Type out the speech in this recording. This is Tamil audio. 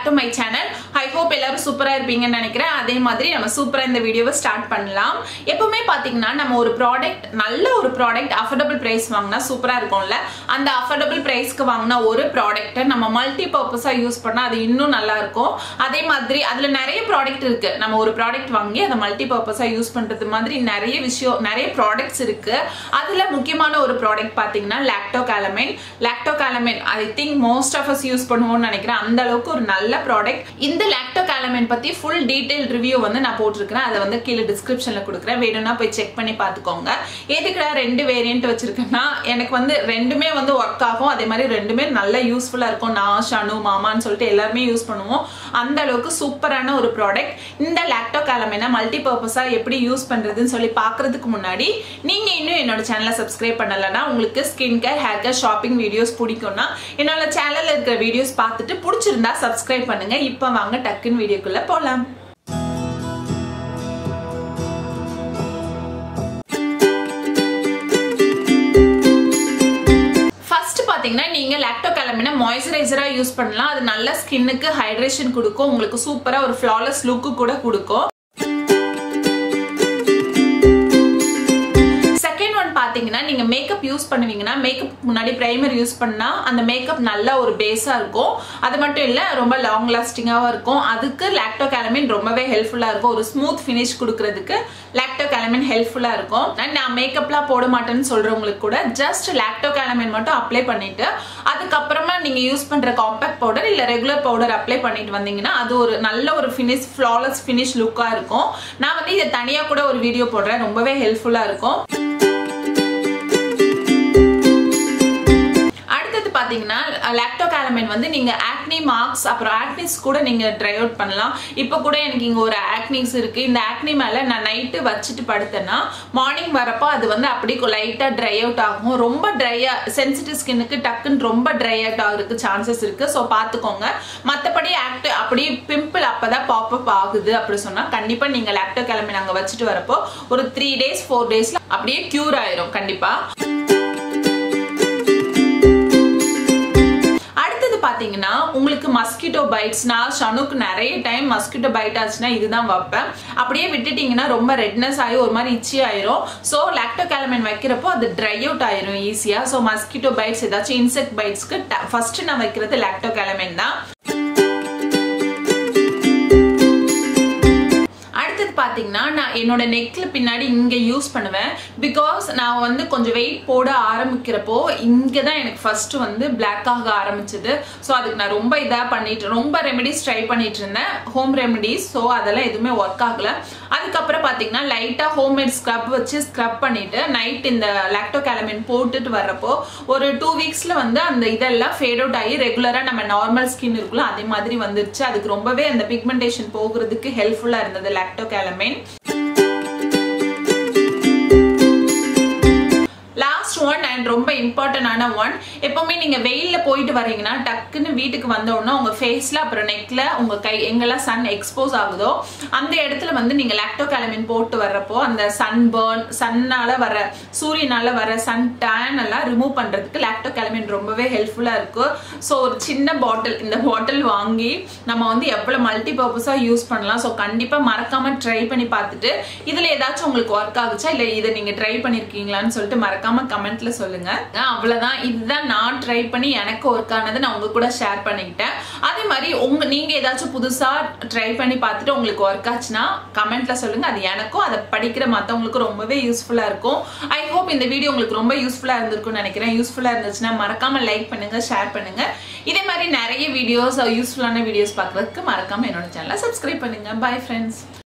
to my channel I hope எல்லாரும் சூப்பரா இருப்பீங்கன்னு நினைக்கிறேன் அதே மாதிரி நம்ம சூப்பரா இந்த வீடியோவை ஸ்டார்ட் பண்ணலாம் எப்பவுமே பாத்தீங்கன்னா நம்ம ஒரு ப்ராடக்ட் நல்ல ஒரு ப்ராடக்ட் அஃபோர்டபுள் பிரைஸ் வாங்கினா சூப்பரா இருக்கும்ல அந்த அஃபோர்டபுள் பிரைஸ்க்கு வாங்கின ஒரு ப்ராடக்ட்டை நம்ம மல்டி பர்பஸா யூஸ் பண்ணா அது இன்னும் நல்லா இருக்கும் அதே மாதிரி அதுல நிறைய ப்ராடக்ட் இருக்கு நம்ம ஒரு ப்ராடக்ட் வாங்கி அதை மல்டி பர்பஸா யூஸ் பண்றது மாதிரி நிறைய விஷயம் நிறைய ப்ராடக்ட்ஸ் இருக்கு அதுல முக்கியமான ஒரு ப்ராடக்ட் பாத்தீங்கன்னா Lacto Calamine Lacto Calamine I think most of us use பண்ணுவோம்னு நினைக்கிறேன் அந்த அளவுக்கு ஒரு நல்ல ப்ராடக்ட் இந்த லாக்டோ காலமைன் பத்தி ஃபுல் டீடைல் ரிவ்யூ வந்து நான் போட்டிருக்கிறேன் அதை வந்து கீழே டிஸ்கிரிப்ஷன்ல கொடுக்குறேன் வேணும்னா போய் செக் பண்ணி பார்த்துக்கோங்க எதுக்குடா ரெண்டு வேரியன்ட் வச்சிருக்கேன்னா எனக்கு வந்து ரெண்டுமே வந்து ஒர்க் ஆகும் அதே மாதிரி ரெண்டுமே நல்ல யூஸ்ஃபுல்லா இருக்கும் நான் ஷனு மாமான்னு சொல்லிட்டு எல்லாருமே யூஸ் பண்ணுவோம் அந்த அளவுக்கு சூப்பரான ஒரு ப்ராடக்ட் இந்த லாக்டோ காலமைனை மல்டி பர்பஸா எப்படி யூஸ் பண்றதுன்னு சொல்லி பார்க்கறதுக்கு முன்னாடி நீங்க இன்னும் என்னோட சேனலை சப்ஸ்கிரைப் பண்ணலன்னா உங்களுக்கு skin care hair care shopping videos பிடிக்கும்னா என்னோட சேனல்ல இருக்கிற வீடியோஸ் பார்த்துட்டு பிடிச்சிருந்தா சப்ஸ்கிரைப் பண்ணுங்க இப்போ வாங்க டக்குன்னு வீடியோக்குள்ள போலாம் ஃபர்ஸ்ட் பாத்தீங்கன்னா நீங்க லாக்டோ கிளம்பின மாய்ஸ்சரைசரா யூஸ் பண்ணலாம் அது நல்ல ஸ்கின்னுக்கு ஹைட்ரேஷன் கொடுக்கும் உங்களுக்கு சூப்பரா ஒரு ஃபிளாலஸ் லுக்கு கூட கொடுக்கும் செகண்ட் ஒன் பாத்தீங்கன்னா நீங்க மேக்கப் யூஸ் பண்ணுவீங்கன்னா மேக்கப் முன்னாடி பிரைமர் யூஸ் பண்ணா அந்த மேக்கப் நல்ல ஒரு பேஸா இருக்கும் அது மட்டும் இல்ல ரொம்ப லாங் லாஸ்டிங்காவும் இருக்கும் அதுக்கு லாக்டோ கேலமின் ரொம்பவே ஹெல்ப்ஃபுல்லா இருக்கும் ஒரு ஸ்மூத் ஃபினிஷ் கொடுக்கறதுக்கு லாக்டோ கேலமின் ஹெல்ப்ஃபுல்லா இருக்கும் நான் மேக்கப்லாம் போட மாட்டேன்னு சொல்றவங்களுக்கு கூட ஜஸ்ட் லாக்டோ கேலமின் மட்டும் அப்ளை பண்ணிட்டு அதுக்கப்புறமா நீங்க யூஸ் பண்ற காம்பேக்ட் பவுடர் இல்ல ரெகுலர் பவுடர் அப்ளை பண்ணிட்டு வந்தீங்கன்னா அது ஒரு நல்ல ஒரு ஃபினிஷ் ஃபிளாலஸ் ஃபினிஷ் லுக்கா இருக்கும் நான் வந்து இதை தனியா கூட ஒரு வீடியோ போடுறேன் ரொம்பவே ஹெல்ப்ஃபுல்லா இருக்கும் அடுத்தது பாத்தீங்கன்னா லாக்டோ காலமைன் வந்து நீங்க ஆக்னி மார்க்ஸ் அப்புறம் ஆக்னிஸ் கூட நீங்க ட்ரை அவுட் பண்ணலாம் இப்போ கூட எனக்கு இங்க ஒரு ஆக்னிஸ் இருக்கு இந்த ஆக்னி மேல நான் நைட்டு வச்சுட்டு படுத்தேன்னா மார்னிங் வரப்போ அது வந்து அப்படியே லைட்டா ட்ரை அவுட் ஆகும் ரொம்ப ட்ரையா சென்சிட்டிவ் ஸ்கின்னுக்கு டக்குன்னு ரொம்ப ட்ரை அவுட் ஆகுறதுக்கு சான்சஸ் இருக்கு ஸோ பாத்துக்கோங்க மற்றபடி ஆக்ட் அப்படியே பிம்பிள் அப்பதான் பாப் அப் ஆகுது அப்படி சொன்னா கண்டிப்பா நீங்க லாக்டோ கிளம்பி நாங்க வச்சுட்டு வரப்போ ஒரு த்ரீ டேஸ் ஃபோர் டேஸ்ல அப்படியே கியூர் ஆயிரும் கண்டிப்பா பாத்தீங்கன்னா உங்களுக்கு மஸ்கிட்டோ பைட்ஸ்னா ஷனுக்கு நிறைய டைம் மஸ்கிட்டோ பைட் ஆச்சுன்னா இதுதான் வைப்பேன் அப்படியே விட்டுட்டீங்கன்னா ரொம்ப ரெட்னஸ் ஆகி ஒரு மாதிரி இச்சி ஆயிரும் ஸோ லாக்டோ கேலமைன் வைக்கிறப்போ அது ட்ரை அவுட் ஆயிரும் ஈஸியா ஸோ மஸ்கிட்டோ பைட்ஸ் ஏதாச்சும் இன்செக்ட் பைட்ஸ்க்கு ஃபர்ஸ்ட் நான் வைக்கிறது லாக்டோ கேலமைன் தான் பாத்தீங்கன்னா நான் என்னோட நெக்ல பின்னாடி இங்க யூஸ் பண்ணுவேன் பிகாஸ் நான் வந்து கொஞ்சம் வெயிட் போட ஆரம்பிக்கிறப்போ இங்க தான் எனக்கு ஃபர்ஸ்ட் வந்து பிளாக் ஆக ஆரம்பிச்சது ஸோ அதுக்கு நான் ரொம்ப இதா பண்ணிட்டு ரொம்ப ரெமெடிஸ் ட்ரை பண்ணிட்டு இருந்தேன் ஹோம் ரெமெடிஸ் ஸோ அதெல்லாம் எதுவுமே ஒர்க் ஆகல அதுக்கப்புறம் பாத்தீங்கன்னா லைட்டா ஹோம்மேட் ஸ்க்ரப் வச்சு ஸ்க்ரப் பண்ணிட்டு நைட் இந்த லாக்டோ கேலமின் போட்டுட்டு வர்றப்போ ஒரு டூ வீக்ஸ்ல வந்து அந்த இதெல்லாம் ஃபேட் அவுட் ஆகி ரெகுலரா நம்ம நார்மல் ஸ்கின் இருக்குல்ல அதே மாதிரி வந்துருச்சு அதுக்கு ரொம்பவே அந்த பிக்மெண்டேஷன் போகிறதுக்கு ஹெல்ப்ஃபுல்லா இருந்தது Lacto Calamine last one and ரொம்ப இம்பார்ட்டன்டான ஒன் எப்பவுமே நீங்க வெயில்ல போயிட்டு வரீங்கன்னா டக்குன்னு வீட்டுக்கு வந்த உடனே உங்க ஃபேஸ்ல அப்புறம் நெக்ல உங்க கை எங்கெல்லாம் சன் எக்ஸ்போஸ் ஆகுதோ அந்த இடத்துல வந்து நீங்க லாக்டோ கேலமின் போட்டு வர்றப்போ அந்த சன் பேர்ன் சன்னால வர சூரியனால வர சன் டேன் எல்லாம் ரிமூவ் பண்றதுக்கு லாக்டோ கேலமின் ரொம்பவே ஹெல்ப்ஃபுல்லா இருக்கு ஸோ ஒரு சின்ன பாட்டில் இந்த பாட்டில் வாங்கி நம்ம வந்து எவ்வளவு மல்டி பர்பஸா யூஸ் பண்ணலாம் ஸோ கண்டிப்பா மறக்காம ட்ரை பண்ணி பார்த்துட்டு இதுல ஏதாச்சும் உங்களுக்கு ஒர்க் ஆகுச்சா இல்ல இதை நீங்க ட்ரை பண்ணிருக்கீங்களான்னு சொல்லிட்டு மறக்காம கமெண்ட்ல சொல்லுங்க அவ்வளவுதான் இதுதான் நான் ட்ரை பண்ணி எனக்கு ஒர்க் ஆனது நான் உங்க கூட ஷேர் பண்ணிக்கிட்டேன் அதே மாதிரி உங்க நீங்க ஏதாச்சும் புதுசா ட்ரை பண்ணி பார்த்துட்டு உங்களுக்கு ஒர்க் ஆச்சுன்னா கமெண்ட்ல சொல்லுங்க அது எனக்கும் அதை படிக்கிற மத்தவங்களுக்கும் ரொம்பவே யூஸ்ஃபுல்லா இருக்கும் ஐ ஹோப் இந்த வீடியோ உங்களுக்கு ரொம்ப யூஸ்ஃபுல்லா இருந்திருக்கும்னு நினைக்கிறேன் யூஸ்ஃபுல்லா இருந்துச்சுன்னா மறக்காம லைக் பண்ணுங்க ஷேர் பண்ணுங்க இதே மாதிரி நிறைய வீடியோஸ் யூஸ்ஃபுல்லான வீடியோஸ் பார்க்கறதுக்கு மறக்காம என்னோட சேனலை சப்ஸ்கிரைப் பண்ணுங்க பை ஃப்ரெண்ட்ஸ்